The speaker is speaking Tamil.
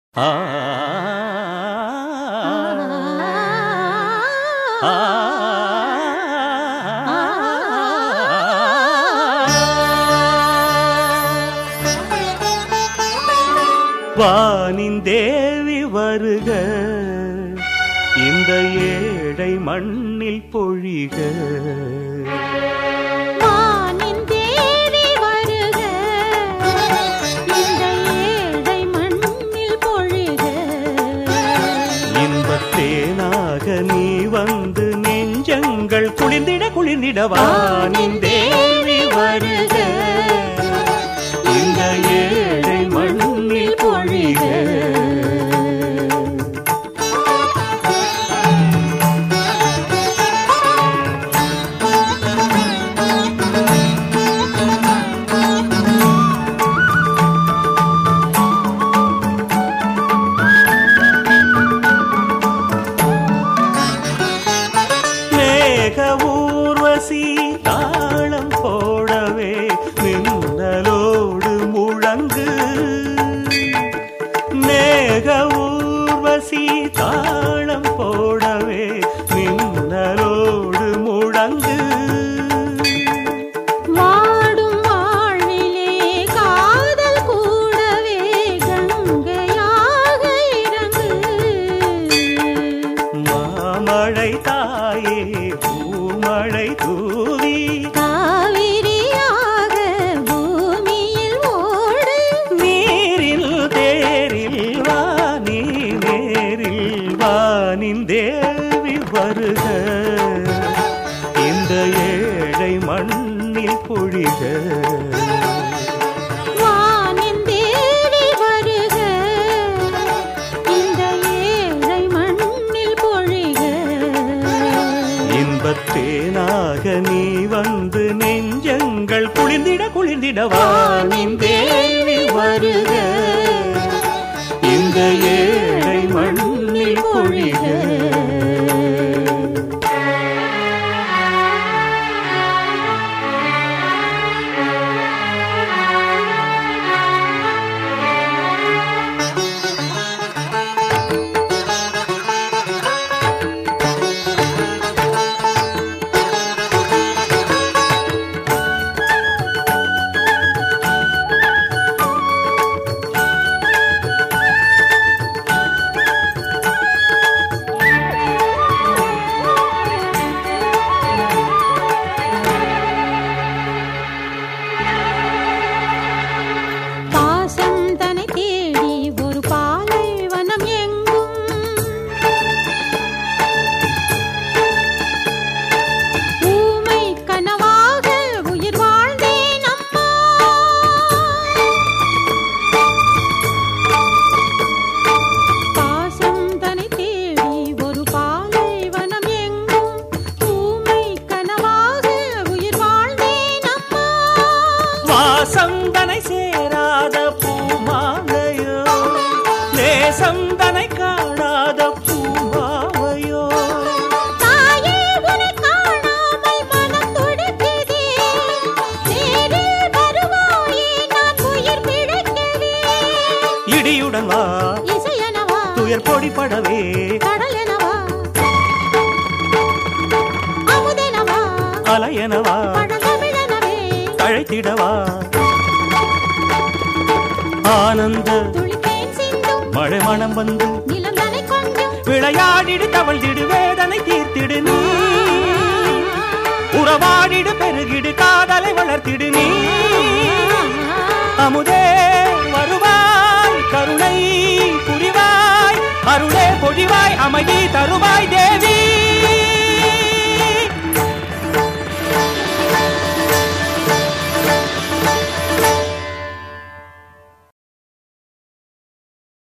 ஆ ஆ வானின் தேவி வருக இந்த ஏழை மண்ணில் பொழிக வானின் தேவி வருக இந்த ஏழை மண்ணில் பொழிக இன்பத்தேனாக நீ வந்து நெஞ்சங்கள் குளிர்ந்திட குளிர்ந்திட வானின் தேவி வருக இந்த ஏழை மண்ணில் பொழிக மேக ஊர்வசி தாளம் போடவே மின்னலோடு முழங்கு மேக ஊர்வசி தாளம் போடவே மின்னலோடு முழங்கு வாடும் வாழ்விலே காதல் கூடவே கங்கையாக இறங்கு மாமழை தாயே பூமழை தூவி காவிரியாக பூமியில் ஓடு நீரில் தேரில் வாணி நேரில் வானின் தேவி வருக இந்த ஏழை மண்ணில் பொழிக வானின் தேவி வருக இந்த ஏழை மண்ணில் பொழிக இன்பத்தேனாக நீ வந்து நெஞ்சங்கள் குளிர்ந்திட குளிர்ந்திட வானின் தேவி வருக இந்த ஏழை மண்ணில் பொழிக பாசம் தனை தேடி ஒரு பாலை வனம் எங்கும் ஊமை கனவாக உயிர் வாழ்ந்தேன் அம்மா பாசம் தனை தேடி ஒரு பாலை வனம் எங்கும் ஊமை கனவாக உயிர் வாழ்ந்தேன் அம்மா வாசந்தனை சேராத பூமாலையோ நேசந்தனை காணாத பூமாவையோ தாயே உன்னை காணாமல் மனம் துடிக்குதே நேரில் வருவாயே நான் உயிர் பிழைக்கவே இடியுடன் வா இசையனவா துயர் பொடிப்படவே கடலெனவா அமுதெனவா அலையனவா பழந்தமிழனவே அழைத்திடவா ஆனந்த துளித்தேன் சிந்தும் மழை மனம் வந்து நிலந்தனை கொஞ்சம் விளையாடிடு தவழ்ந்திடு வேதனை தீர்த்திடு நீ உறவாடிடு பெருகிடு காதலை வளர்த்திடு நீ அமுதே